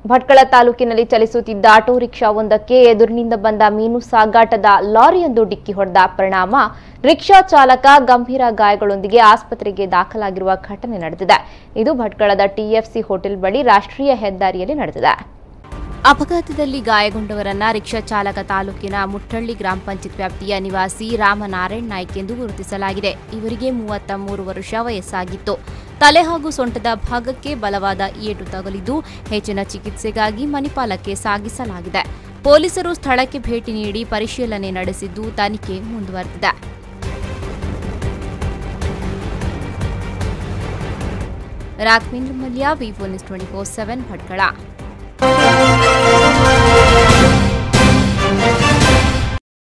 ಭಟ್ಕಳ ತಾಲೂಕಿನಲ್ಲಿ ಚಲಿಸುತ್ತಿದ್ದ auto rickshaw ಒಂದಕ್ಕೆ ಎದುರಿನಿಂದ ಬಂದ ಮೀನು ಸಾಗಾಟದ ಲಾರಿಯೊಂದು ಡಿಕ್ಕಿ ಹೊಡೆದ ಪರಿಣಾಮ ರಿಕ್ಷಾ ಚಾಲಕ ಗಂಭೀರ ಗಾಯಗಳೊಂದಿಗೆ ಆಸ್ಪತ್ರೆಗೆ ದಾಖಲಾಗಿರುವ ಘಟನೆ ನಡೆದಿದೆ ಇದು ಭಟ್ಕಳದ ಟಿಎಫ್ಸಿ ಹೋಟೆಲ್ ಬಳಿ ರಾಷ್ಟ್ರೀಯ ಹೆದ್ದಾರಿಯಲ್ಲಿ ನಡೆದಿದೆ ಅಪಘಾತದಲ್ಲಿ ಗಾಯಗೊಂಡವರನ್ನ ರಿಕ್ಷಾ ಚಾಲಕ ತಾಲೂಕಿನ ಮುಟ್ಟಳ್ಳಿ ಗ್ರಾಮ ಪಂಚಾಯತ್ ವ್ಯಾಪ್ತಿಯ ನಿವಾಸಿ ರಾಮನಾರಾಯಣ್ ನಾಯ್ಕ್ ಎಂದು ಗುರುತಿಸಲಾಗಿದೆ ಇವರಿಗೆ ಮೂವತ್ತ ಮೂರು ವರ್ಷ ವಯಸ್ಸಾಗಿತ್ತು ತಲೆ ಹಾಗೂ ಸೊಂಟದ ಭಾಗಕ್ಕೆ ಬಲವಾದ ಏಟು ತಗುಲಿದ್ದು ಹೆಚ್ಚಿನ ಚಿಕಿತ್ಸೆಗಾಗಿ ಮಣಿಪಾಲಕ್ಕೆ ಸಾಗಿಸಲಾಗಿದೆ ಪೊಲೀಸರು ಸ್ಥಳಕ್ಕೆ ಭೇಟಿ ನೀಡಿ ಪರಿಶೀಲನೆ ನಡೆಸಿದ್ದು ತನಿಖೆ ಮುಂದುವರೆದಿದೆ ರಾಘವೇಂದ್ರ ಮಲ್ಯ ವಿವೋ news twenty four seven Bhatkal